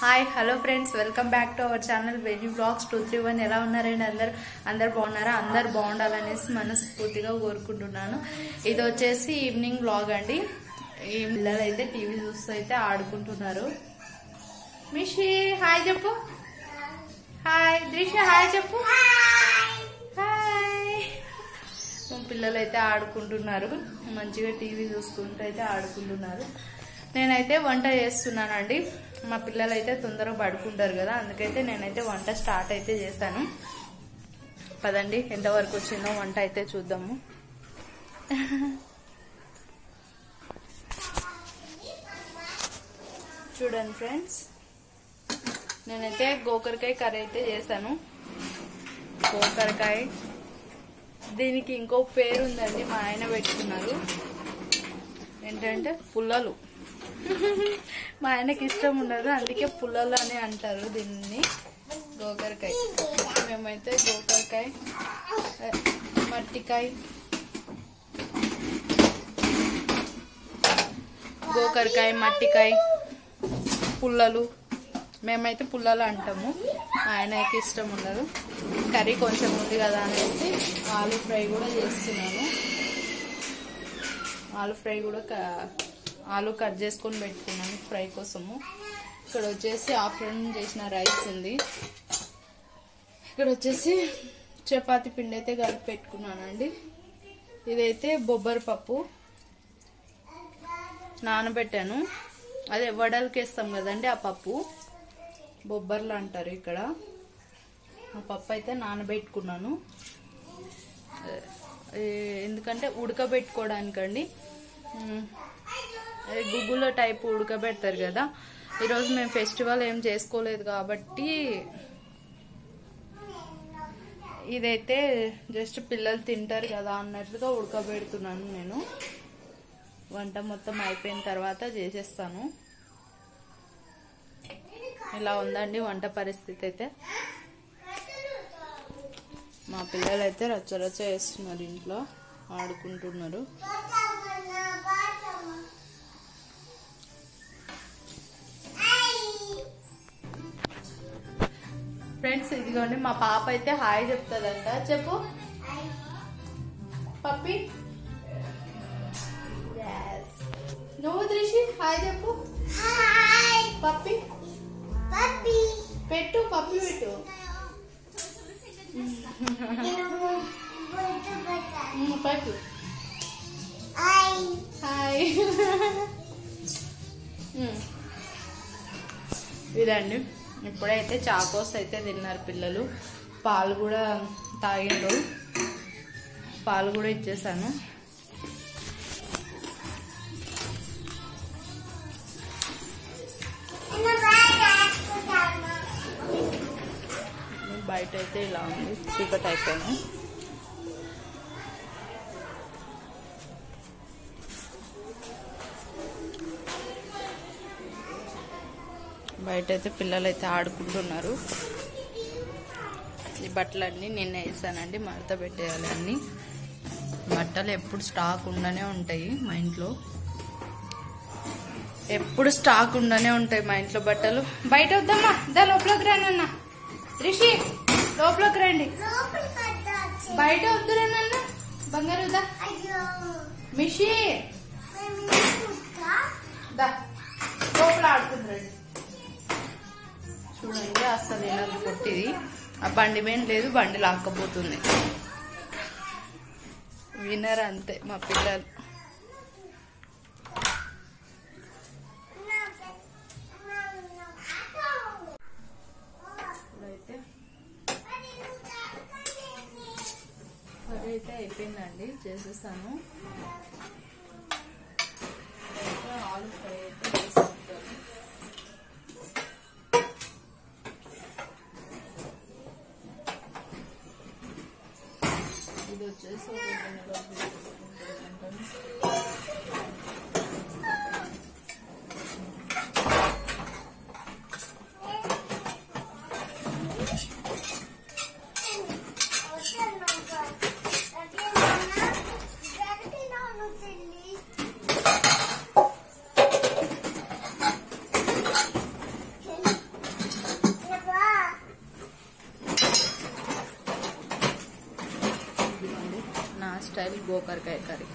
Hi hello friends welcome back to our channel veggie blogs two three one ఎలా ఉన్నారండి అందరు అందరు బాగున్నారా అందరు బాగుండాలనేసి మనస్ఫూర్తిగా కోరుకుంటున్నాను ఇది వచ్చేసి ఈవినింగ్ బ్లాగ్ అండి ఈ పిల్లలు అయితే టీవీ చూస్తూ అయితే ఆడుకుంటున్నారు మిషి హాయ్ చెప్పు హాయ్ ద్రిష హాయ్ చెప్పు హాయ్ మా పిల్లలు అయితే ఆడుకుంటున్నారు మంచిగా టీవీ చూసుకుంటూ అయితే ఆడుకుంటున్నారు నేనైతే వంట చేస్తున్నానండి మా పిల్లలు అయితే తొందరగా పడుకుంటారు కదా అందుకైతే నేనైతే వంట స్టార్ట్ అయితే చేశాను పదండి ఎంతవరకు వచ్చిందో వంట అయితే చూద్దాము చూడండి ఫ్రెండ్స్ నేనైతే గోకరకాయ కర్రీ అయితే చేశాను గోకరకాయ దీనికి ఇంకో పేరు ఉందండి మా ఆయన పెట్టుకున్నారు ఏంటంటే పుల్లలు మా ఆయనకి ఇష్టం ఉండదు అందుకే పుల్లలు అని అంటారు దీన్ని గోకరకాయ మేమైతే గోకరకాయ ఆ, మట్టికాయ గోకరకాయ మట్టికాయ పుల్లలు మేమైతే పుల్లలు అంటాము మా ఆయనకి ఇష్టం ఉండదు కర్రీ కొంచెం ఉంది కదా అనేసి ఆలు ఫ్రై కూడా చేస్తున్నాను ఆలు ఫ్రై కూడా క- ఆలు కట్ చేసుకొని పెట్టుకున్నాను ఫ్రై కోసము ఇక్కడ వచ్చేసి ఆఫ్టర్నూన్ చేసిన రైస్ ఉంది ఇక్కడ వచ్చేసి చపాతి పిండి అయితే కలిపి పెట్టుకున్నానండి ఇదైతే బొబ్బరి పప్పు నానబెట్టాను అదే వడలకి వేస్తాం కదండి ఆ పప్పు బొబ్బర్లు అంటారు ఇక్కడ ఆ పప్పు అయితే నానబెట్టుకున్నాను ఏ, ఎందుకంటే ఉడకబెట్టుకోవడానికండి ఉమ్, అది గుగ్గులో టైప్ ఉడకబెడతారు కదా ఈరోజు మేము ఫెస్టివల్ ఏం చేసుకోలేదు కాబట్టి ఇదైతే జస్ట్ పిల్లలు తింటారు కదా అన్నట్లుగా ఉడకబెడుతున్నాను నేను వంట మొత్తం అయిపోయిన తర్వాత చేసేస్తాను ఇలా ఉందండి వంట పరిస్థితి అయితే మా పిల్లలు అయితే రచ్చ రచ్చ చేస్తున్నారు ఇంట్లో ఆడుకుంటున్నారు ఫ్రెండ్స్ ఇదిగోండి మా పాప అయితే హాయ్ చెప్తుందంట చెప్పు పప్పి Yes. నువ్వు దృషి హాయ్ చెప్పు పప్పి పెట్టు పప్పి పెట్టు ఉమ్, పెట్టు హాయ్ ఉమ్. ఇదండి ఇప్పుడైతే చాకోస్ అయితే తిన్నారు పిల్లలు పాలు కూడా తాగిండ్రు పాలు కూడా ఇచ్చేసాను బయట అయితే ఇలా ఉంది చీకటి అయిపోయాను బయట అయితే పిల్లలు అయితే ఆడుకుంటున్నారు ఈ బట్టలన్నీ నిన్న వేసానండి మడత పెట్టేయాలి అన్ని బట్టలు ఎప్పుడు స్టాక్ ఉండనే ఉంటాయి మా ఇంట్లో ఎప్పుడు స్టాక్ ఉండనే ఉంటాయి మా ఇంట్లో బట్టలు బయట వద్దమ్మా దా లోపలికి రానన్న రిషి లోపలికి రండి బయట వద్దురా నాన్న బంగారు దా మిషి దా లోపల ఆడుకుంటారండి చూడండి అస్సలు ఎలా కొట్టిది ఆ బండి మీద లేదు బండి లాక్కపోతుంది వినర్ అంతే మా పిల్లలు ఇప్పుడైతే కర్రీ అయితే అయిపోయిందండి చేసేసాను అయితే ఆలు ఫ్రై అయితే చేసుకుంటాను ఇది వచ్చేసి ఒక గిన్నెలో తీసుకుంటాను గోకరకాయ కర్రీ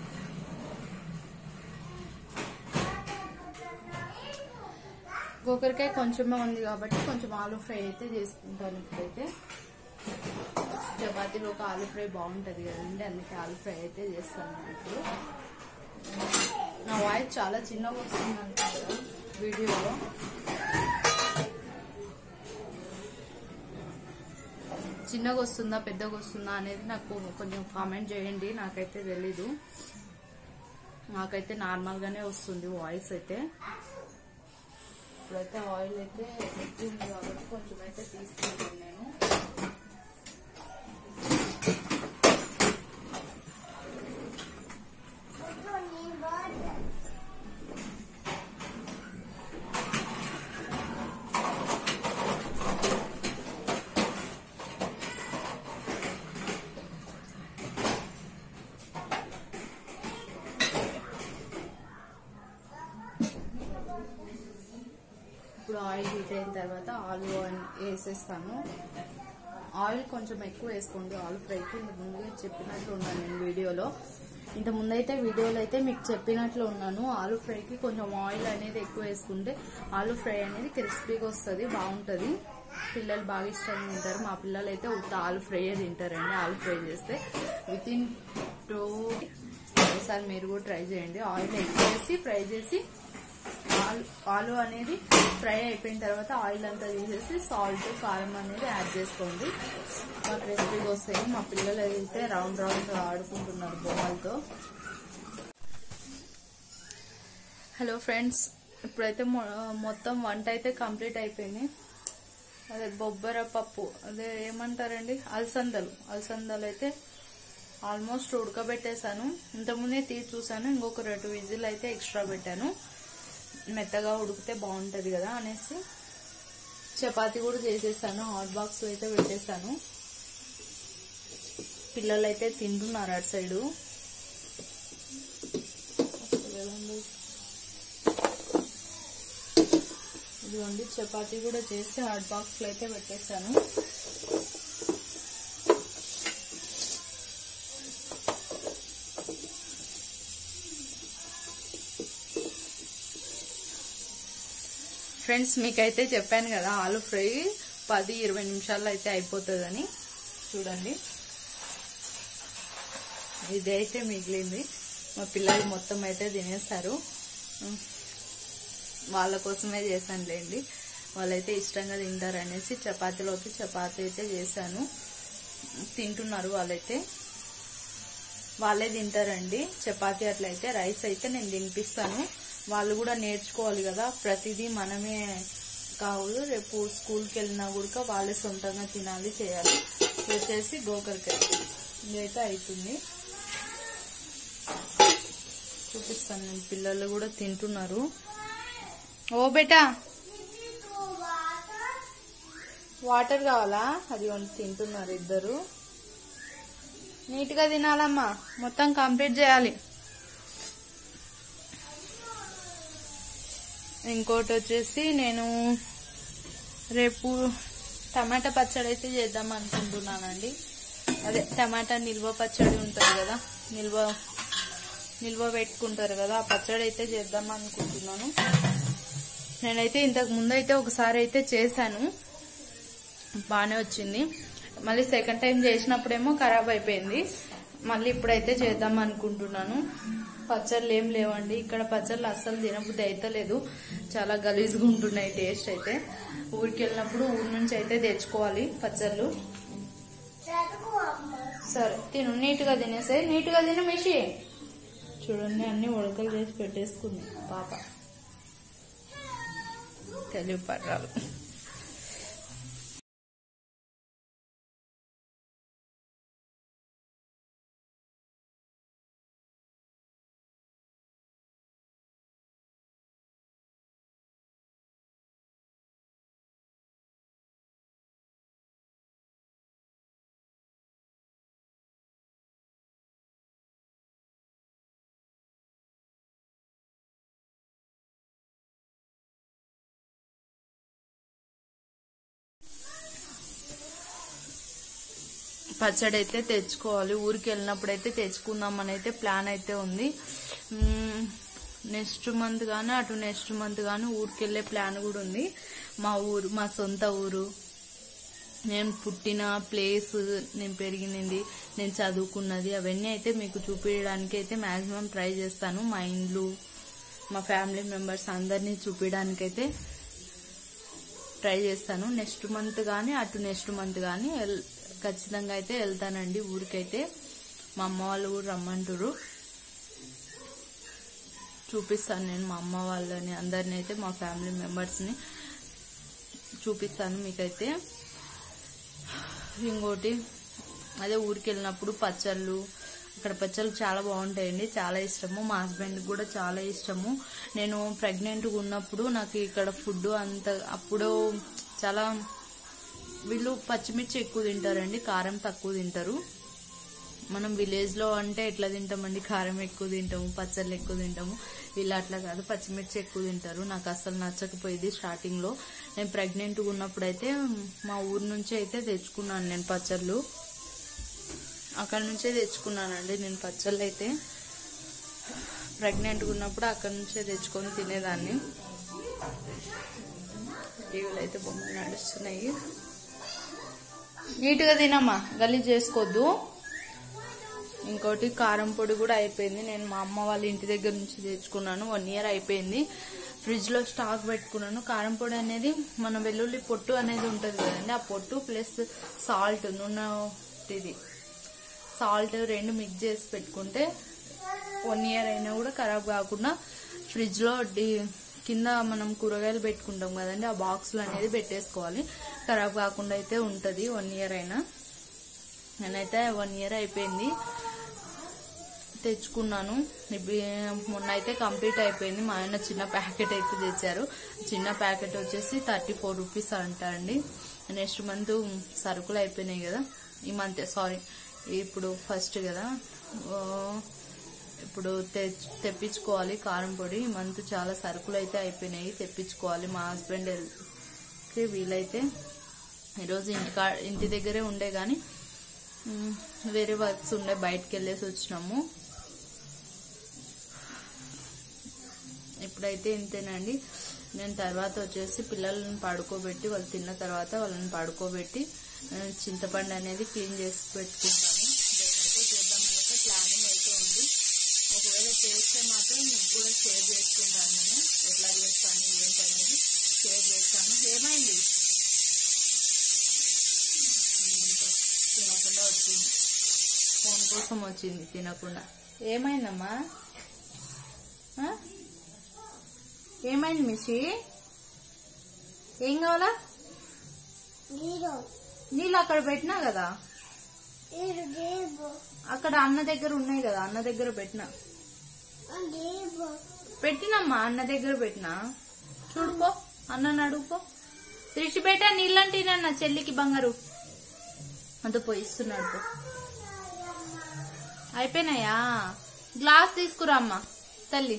గోకరకాయ కొంచెమే ఉంది కాబట్టి కొంచెం ఆలు ఫ్రై అయితే చేసుకుంటాను ఇప్పుడైతే చపాతీలో ఒక ఆలు ఫ్రై బాగుంటది కదండి అందుకే ఆలు ఫ్రై అయితే చేస్తాను నేను ఇప్పుడు నా వాయిస్ చాలా చిన్నగా వస్తుంది అనుకుంటా వీడియోలో చిన్నగా వస్తుందా పెద్దగా వస్తుందా అనేది నాకు కొంచెం కామెంట్ చేయండి నాకైతే తెలీదు నాకైతే నార్మల్ గానే వస్తుంది వాయిస్ అయితే ఇప్పుడైతే ఆయిల్ అయితే ఎక్కువ ఉంది కాబట్టి కొంచెం అయితే తీసుకుంటాను నేను ఇప్పుడు ఆయిల్ హీట్ అయిన తర్వాత ఆలు వేసేస్తాను ఆయిల్ కొంచెం ఎక్కువ వేసుకోండి ఆలు ఫ్రైకి ఇంత ముందుగా చెప్పినట్లు ఉన్నాను నేను వీడియోలో ఇంత ముందైతే వీడియోలో అయితే మీకు చెప్పినట్లు ఉన్నాను ఆలు ఫ్రైకి కొంచెం ఆయిల్ అనేది ఎక్కువ వేసుకుంటే ఆలు ఫ్రై అనేది క్రిస్పీగా వస్తుంది బాగుంటుంది పిల్లలు బాగా ఇష్టంగా తింటారు మా పిల్లలు అయితే ఉత్త ఆలు ఫ్రై తింటారండి ఆలు ఫ్రై చేస్తే విత్ ఇన్ టూ ఒకసారి మీరు కూడా ట్రై చేయండి ఆయిల్ ఎక్కువ వేసి ఫ్రై చేసి ఆలు ఆలు అనేది ఫ్రై అయిపోయిన తర్వాత ఆయిల్ అంతా తీసేసి సాల్ట్ కారం అనేది యాడ్ చేసుకోండి మా క్రిస్పీగా వస్తాయి మా పిల్లలు అయితే రౌండ్ రౌండ్ ఆడుకుంటున్నారు బొమ్మలతో హలో ఫ్రెండ్స్ ఇప్పుడైతే మొ- మొత్తం వంట అయితే కంప్లీట్ అయిపోయింది అదే బొబ్బర పప్పు అదే ఏమంటారండి అలసందలు అలసందలు అయితే ఆల్మోస్ట్ ఉడకబెట్టేశాను ఇంతకుముందే తీసి చూసాను ఇంకొక రెండు విజిల్ అయితే ఎక్స్ట్రా పెట్టాను మెత్తగా ఉడికితే బాగుంటది కదా అనేసి చపాతి కూడా చేసేసాను హాట్ బాక్స్ అయితే పెట్టేశాను పిల్లలు అయితే తింటున్నారు అటు సైడు ఇదిగోండి చపాతీ కూడా చేసి హాట్ బాక్స్ లో అయితే పెట్టేశాను ఫ్రెండ్స్ మీకైతే చెప్పాను కదా ఆలు ఫ్రై పది ఇరవై నిమిషాల్లో అయితే అయిపోతుందని చూడండి ఇదైతే మిగిలింది మా పిల్లలు మొత్తం అయితే తినేస్తారు ఉం. వాళ్ళ కోసమే చేశానులేండి వాళ్ళైతే ఇష్టంగా తింటారు అనేసి చపాతీలోకి చపాతీ అయితే చేశాను తింటున్నారు వాళ్ళైతే వాళ్ళే తింటారండి చపాతీ అట్లయితే రైస్ అయితే నేను తినిపిస్తాను వాళ్ళు కూడా నేర్చుకోవాలి కదా ప్రతిదీ మనమే కావులు రేపు స్కూల్కి వెళ్ళినా కూడా వాళ్ళే సొంతంగా తినాలి చేయాలి ఇది వచ్చేసి గోకరకాయ ఇదైతే అవుతుంది చూపిస్తాను నేను పిల్లలు కూడా తింటున్నారు ఓ బేటా వాటర్ కావాలా అది వండి తింటున్నారు ఇద్దరు నీట్ గా తినాలమ్మా మొత్తం కంప్లీట్ చేయాలి ఇంకోటి వచ్చేసి నేను రేపు టమాటా పచ్చడి అయితే చేద్దాం అనుకుంటున్నానండి అదే టమాటా నిల్వ పచ్చడి ఉంటుంది కదా నిల్వ నిల్వ పెట్టుకుంటారు కదా ఆ పచ్చడి అయితే చేద్దాం అనుకుంటున్నాను నేనైతే ఇంతకు ముందు అయితే ఒకసారి అయితే చేశాను బాగానే వచ్చింది మళ్ళీ సెకండ్ టైం చేసినప్పుడేమో ఖరాబ్ అయిపోయింది మళ్ళీ ఇప్పుడైతే చేద్దాం అనుకుంటున్నాను పచ్చళ్ళు ఏం లేవండి ఇక్కడ పచ్చళ్ళు అస్సలు తినబుద్ధి అయితే లేదు చాలా గలీజ్గా ఉంటున్నాయి టేస్ట్ అయితే ఊరికి వెళ్ళినప్పుడు ఊరి నుంచి అయితే తెచ్చుకోవాలి పచ్చళ్ళు సరే తిను నీట్గా తినేసే నీట్గా తిను మిషి చూడండి అన్ని ఉడకలు చేసి పెట్టేసుకుంది పాప తెలివి పర్రాలు పచ్చడి అయితే తెచ్చుకోవాలి ఊరికి వెళ్ళినప్పుడు అయితే తెచ్చుకుందామని అయితే ప్లాన్ అయితే ఉంది నెక్స్ట్ మంత్ కానీ అటు నెక్స్ట్ మంత్ కానీ ఊరికి వెళ్ళే ప్లాన్ కూడా ఉంది మా ఊరు మా సొంత ఊరు నేను పుట్టిన ప్లేస్ నేను పెరిగినది నేను చదువుకున్నది అవన్నీ అయితే మీకు చూపించడానికి అయితే మాక్సిమం ట్రై చేస్తాను మా ఇండ్లు మా ఫ్యామిలీ మెంబర్స్ అందరినీ చూపించడానికి అయితే ట్రై చేస్తాను నెక్స్ట్ మంత్ కానీ అటు నెక్స్ట్ మంత్ కానీ ఎల్- ఖచ్చితంగా అయితే వెళ్తానండి ఊరికైతే మా అమ్మ వాళ్ళు కూడా రమ్మంటారు చూపిస్తాను నేను మా అమ్మ వాళ్ళని అందరిని అయితే మా ఫ్యామిలీ మెంబర్స్ని చూపిస్తాను మీకైతే ఇంకోటి అదే ఊరికి వెళ్ళినప్పుడు పచ్చళ్ళు అక్కడ పచ్చళ్ళు చాలా బాగుంటాయండి చాలా ఇష్టము మా హస్బెండ్ కూడా చాలా ఇష్టము నేను ప్రెగ్నెంట్గా ఉన్నప్పుడు నాకు ఇక్కడ ఫుడ్ అంత అప్పుడు చాలా వీళ్ళు పచ్చిమిర్చి ఎక్కువ తింటారండి కారం తక్కువ తింటారు మనం విలేజ్ లో అంటే ఎట్లా తింటామండి కారం ఎక్కువ తింటాము పచ్చళ్ళు ఎక్కువ తింటాము వీళ్ళు అట్లా కాదు పచ్చిమిర్చి ఎక్కువ తింటారు నాకు అసలు నచ్చకపోయేది స్టార్టింగ్ లో నేను ప్రెగ్నెంట్ ఉన్నప్పుడు అయితే మా ఊరు నుంచి అయితే తెచ్చుకున్నాను నేను పచ్చళ్ళు అక్కడ నుంచే తెచ్చుకున్నానండి నేను పచ్చళ్ళు అయితే ప్రెగ్నెంట్ ఉన్నప్పుడు అక్కడ నుంచే తెచ్చుకొని తినేదాన్ని టీవీలో అయితే బొమ్మలు నడుస్తున్నాయి నీట్గా తినమ్మా గలీజ్ చేసుకోవద్దు ఇంకోటి కారం పొడి కూడా అయిపోయింది నేను మా అమ్మ వాళ్ళ ఇంటి దగ్గర నుంచి తెచ్చుకున్నాను వన్ ఇయర్ అయిపోయింది ఫ్రిడ్జ్ లో స్టాక్ పెట్టుకున్నాను కారం పొడి అనేది మన వెల్లుల్లి పొట్టు అనేది ఉంటుంది కదండి ఆ పొట్టు ప్లస్ సాల్ట్ నూనె ఇది సాల్ట్ రెండు మిక్స్ చేసి పెట్టుకుంటే వన్ ఇయర్ అయినా కూడా ఖరాబ్ కాకుండా ఫ్రిడ్జ్ లో డి- కింద మనం కూరగాయలు పెట్టుకుంటాం కదండి ఆ బాక్స్ లో అనేది పెట్టేసుకోవాలి ఖరాబ్ కాకుండా అయితే ఉంటది వన్ ఇయర్ అయినా నేనైతే వన్ ఇయర్ అయిపోయింది తెచ్చుకున్నాను ఇవి మొన్న అయితే కంప్లీట్ అయిపోయింది మా ఆయన చిన్న ప్యాకెట్ అయితే తెచ్చారు చిన్న ప్యాకెట్ వచ్చేసి థర్టీ ఫోర్ రూపీస్ అంట అండి నెక్స్ట్ మంత్ సరుకులు అయిపోయినాయి కదా ఈ మంత్ సారీ ఇప్పుడు ఫస్ట్ కదా ఓ, ఇప్పుడు తెచ్- తెప్పించుకోవాలి కారం పొడి ఈ మంత్ చాలా సరుకులు అయితే అయిపోయినాయి తెప్పించుకోవాలి మా హస్బెండ్ కి వీలైతే ఈరోజు ఇంటికా ఇంటి దగ్గరే ఉండే గాని మ్, వేరే వర్క్స్ ఉండే బయటకు వెళ్ళేసి వచ్చినాము ఇప్పుడైతే ఇంతేనండి నేను తర్వాత వచ్చేసి పిల్లల్ని పడుకోబెట్టి వాళ్ళు తిన్న తర్వాత వాళ్ళని పడుకోబెట్టి ఆ, చింతపండు అనేది క్లీన్ చేసి పెట్టుకుంటాను రేపైతే చేద్దామని అయితే ప్లానింగ్ అయితే ఉంది ఒకవేళ చేస్తే మాత్రం మీకు కూడా షేర్ చేసుకుంటాను నేను ఎట్లా చేస్తాను ఏంటనేది షేర్ చేస్తాను ఏమైంది తినకుండా వచ్చింది ఫోన్ కోసం వచ్చింది తినకుండా ఏమైందమ్మా ఆ? ఏమైంది మిషి ఏం కావాలా నీరు నీళ్ళు అక్కడ పెట్టినా కదా నీరు దేవు అక్కడ అన్న దగ్గర ఉన్నాయి కదా అన్న దగ్గర పెట్టినా దేవు పెట్టినమ్మా అన్న దగ్గర పెట్టినా చూడుకో అన్నని అడుగుకో త్రిషిపేట నీళ్ళంటేనన్న చెల్లికి బంగారు అంత పోయిస్తున్నాడు పో. అయిపోయినాయా గ్లాస్ తీసుకురా అమ్మా తల్లి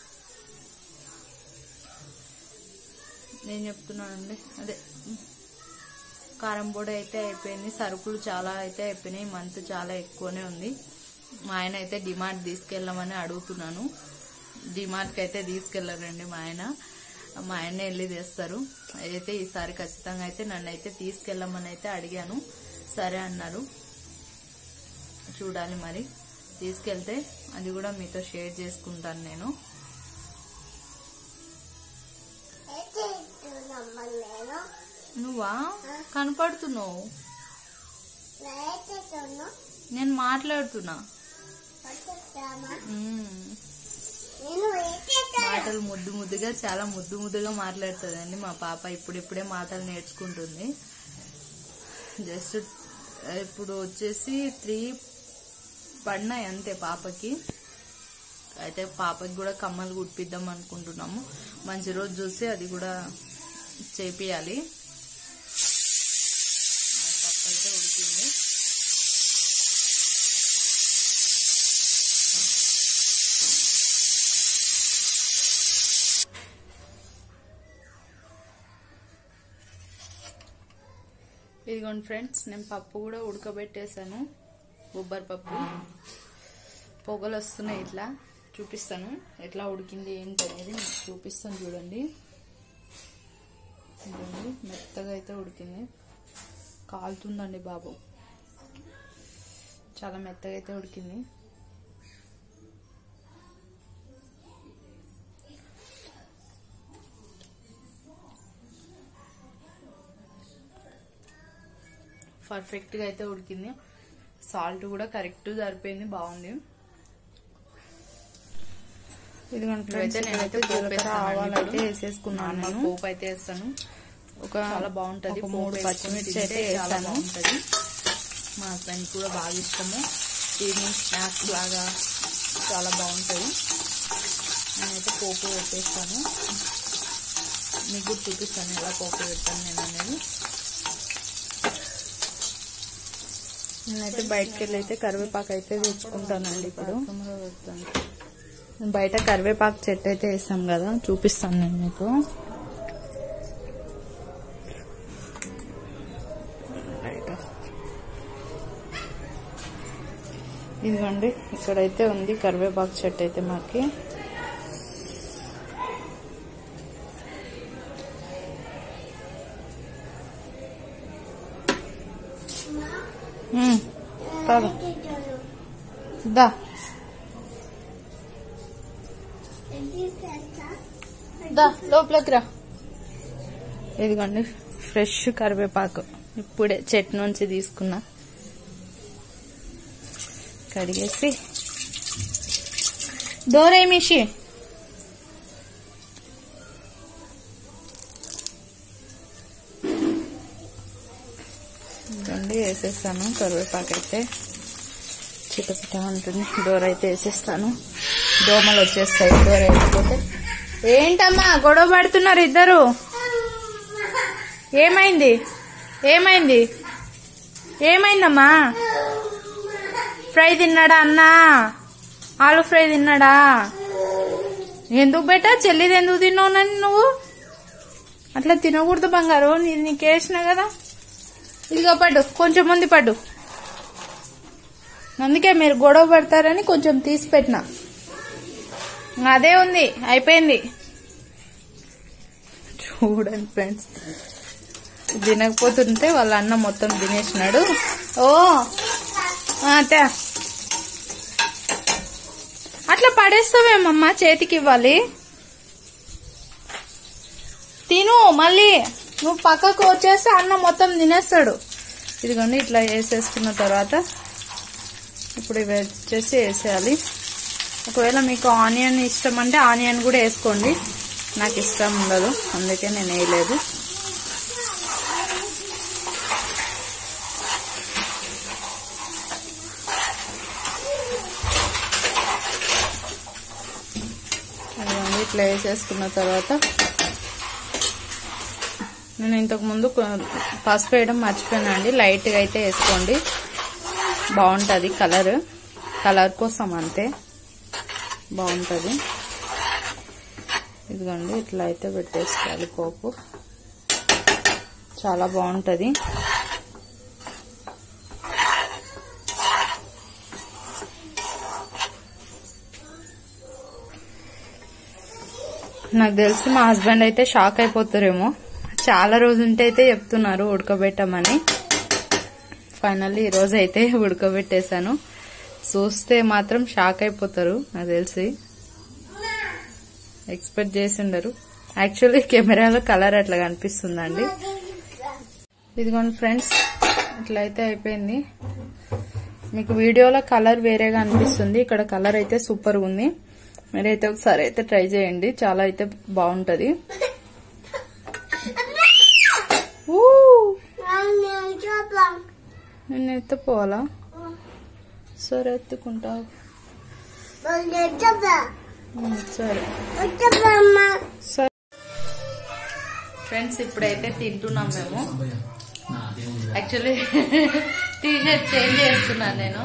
నేను చెప్తున్నానండి అదే కారం పొడి అయితే అయిపోయింది సరుకులు చాలా అయితే అయిపోయినాయి మంత్ చాలా ఎక్కువనే ఉంది మా ఆయన అయితే డిమార్ట్ తీసుకెళ్ళమని అడుగుతున్నాను డిమార్ట్కి అయితే తీసుకెళ్ళరండి మా ఆయన మా ఆయన వెళ్ళి తెస్తారు అయితే ఈసారి ఖచ్చితంగా అయితే నన్ను అయితే తీసుకెళ్ళమని అయితే అడిగాను సరే అన్నారు చూడాలి మరి తీసుకెళ్తే అది కూడా మీతో షేర్ చేసుకుంటాను నేను అయితే ఇస్తున్నామ్మా నేను నువ్వా కనపడుతున్నావు అయితే ఇస్తున్నా నేను మాట్లాడుతున్నా వచ్చేస్తామా మ్మ్. నేను అయితే మాటలు ముద్దు ముద్దుగా చాలా ముద్దు ముద్దుగా మాట్లాడుతుందండి మా పాప ఇప్పుడిప్పుడే మాటలు నేర్చుకుంటుంది జస్ట్ ఇప్పుడు వచ్చేసి త్రీ పడినాయి అంతే పాపకి అయితే పాపకి కూడా కమ్మలు కుట్టిద్దాం అనుకుంటున్నాము మంచి రోజు చూసి అది కూడా చేపియాలి ఆ పప్పు అయితే ఉడికింది ఇదిగోండి ఫ్రెండ్స్ నేను పప్పు కూడా ఉడకబెట్టేశాను బొబ్బరి పప్పు పొగలు వస్తున్నాయి ఇట్లా చూపిస్తాను ఎట్లా ఉడికింది ఏంటి అనేది మీకు చూపిస్తాను చూడండి ఇదిగోండి మెత్తగా అయితే ఉడికింది కాలుతుందండి బాబు చాలా మెత్తగా అయితే ఉడికింది పర్ఫెక్ట్గా అయితే ఉడికింది సాల్ట్ కూడా కరెక్ట్ సరిపోయింది బాగుంది ఇదిగోండి అయితే ఫ్రెండ్స్ నేనైతే నేనైతే పోపు జీలకర్ర వేస్తానండి ఆవాలు అయితే ఇప్పుడు. వేసేసుకున్నాను నార్మల్ నేను పోపు అయితే వేస్తాను ఒక చాలా బాగుంటది ఒక పోపు మూడు వేసుకొని పచ్చిమిర్చి తింటే అయితే చాలా వేసాను బాగుంటది మా హస్బెండ్ కూడా బాగా ఇష్టము ఈవినింగ్ స్నాక్స్ లాగా చాలా బాగుంటది నేనైతే పోపు పెట్టేస్తాను మీకు కూడా చూపిస్తాను ఎలా పోపు పెట్టాను నేను అనేది నేనైతే బయటకు వెళ్ళి అయితే కరివేపాకు అయితే తెచ్చుకుంటానండి ఇప్పుడు తొందరగా పెడతాను బయట కరివేపాకు చెట్టు అయితే వేసాం కదా చూపిస్తాను నేను మీకు ఇదిగోండి ఇక్కడైతే ఉంది కరివేపాకు చెట్టు అయితే మాకి ఉమ్, పద. దా దా లోపలికి రా ఇదిగోండి ఫ్రెష్ కరివేపాకు ఇప్పుడే చెట్టు నుంచి తీసుకున్నా కడిగేసి దోరే మిషి ఇదిగోండి వేసేస్తాను కరివేపాకు అయితే చిటపిట ఉంటుంది డోర్ అయితే వేసేస్తాను దోమలు వచ్చేస్తాయి డోర్ వేయకపోతే ఏంటమ్మా గొడవ పడుతున్నారు ఇద్దరు ఏమైంది ఏమైంది ఏమైందమ్మా ఫ్రై తిన్నాడా అన్నా ఆలు ఫ్రై తిన్నాడా ఎందుకు బెటా చెల్లిది ఎందుకు తిన్నావు నన్ను నువ్వు అట్లా తినకూడదు బంగారు నేను నీకు వేసిన కదా ఇదిగో పడ్డు కొంచెం ముందు పడ్డు అందుకే మీరు గొడవ పడతారని కొంచెం తీసి పెట్టిన అదే ఉంది అయిపోయింది చూడండి ఫ్రెండ్స్ తినకపోతుంటే వాళ్ళ అన్న మొత్తం తినేసినాడు ఓ ఆ, తే. అట్లా పడేస్తావేమమ్మా చేతికి ఇవ్వాలి తిను మళ్ళీ నువ్వు పక్కకు వచ్చేస్తే అన్న మొత్తం తినేస్తాడు ఇదిగోండి ఇట్లా వేసేసుకున్న తర్వాత ఇప్పుడు ఇవి వచ్చేసి వేసేయాలి ఒకవేళ మీకు ఆనియన్ ఇష్టం అంటే ఆనియన్ కూడా వేసుకోండి నాకు ఇష్టం ఉండదు అందుకే నేను వేయలేదు ఇదిగోండి ఇట్లా వేసేసుకున్న తర్వాత నేను ఇంతకు ముందు కొ- పసుపు వేయడం మర్చిపోయానండి లైట్గా అయితే వేసుకోండి బాగుంటుంది కలర్ కలర్ కోసం అంతే బాగుంటుంది ఇదిగోండి ఇట్లా అయితే పెట్టేసుకోవాలి పోపు చాలా బాగుంటుంది నాకు తెలిసి మా హస్బెండ్ అయితే షాక్ అయిపోతారేమో చాలా రోజుంటే అయితే చెప్తున్నారు ఉడకబెట్టమని ఫైనల్లీ ఈ రోజు అయితే ఉడకబెట్టేశాను చూస్తే మాత్రం షాక్ అయిపోతారు నాకు తెలిసి ఎక్స్పెక్ట్ చేసి ఉండరు యాక్చువల్లీ కెమెరాలో కలర్ అట్లా కనిపిస్తుందండి ఇదిగోండి ఫ్రెండ్స్ ఇట్లా అయితే అయిపోయింది మీకు వీడియోలో కలర్ వేరేగా అనిపిస్తుంది ఇక్కడ కలర్ అయితే సూపర్ ఉంది మీరైతే ఒకసారి అయితే ట్రై చేయండి చాలా అయితే బాగుంటది ఊ, నేను ఎత్తుపోవాలా సరే ఎత్తుకుంటావు ఉమ్, సరే సరే ఫ్రెండ్స్ ఇప్పుడైతే తింటున్నాం మేము యాక్చువల్లీ టీ షర్ట్ చేంజ్ చేస్తున్నాను నేను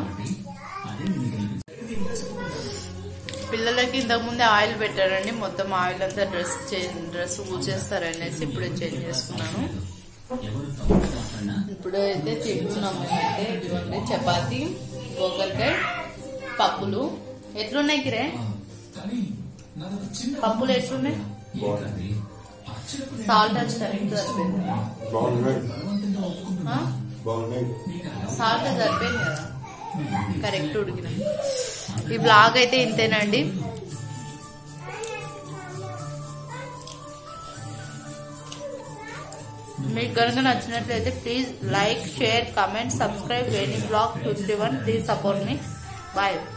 పిల్లలకి ఇంతకుముందే ఆయిల్ పెట్టారండి మొత్తం ఆయిల్ అంతా డ్రెస్ డ్రెస్ ఊచేస్తారనేసి ఇప్పుడే చేంజ్ చేసుకున్నాను ఇప్పుడు అయితే తింటున్నాం మేమైతే ఇదిగోండి చపాతి గోకరకాయ పప్పులు ఎట్లున్నాయి కిరే పప్పులు ఎట్లున్నాయి సాల్ట్ వచ్చి కరెక్ట్ సరిపోయింది బాగున్నాయి ఆ? బాగున్నాయి సాల్ట్ సరిపోయింది కదా కరెక్ట్ ఉడికిన ఈ బ్లాగ్ అయితే ఇంతేనండి మీకు కనుక నచ్చినట్లయితే please like share comment subscribe any blog two three one please support మీ బాయ్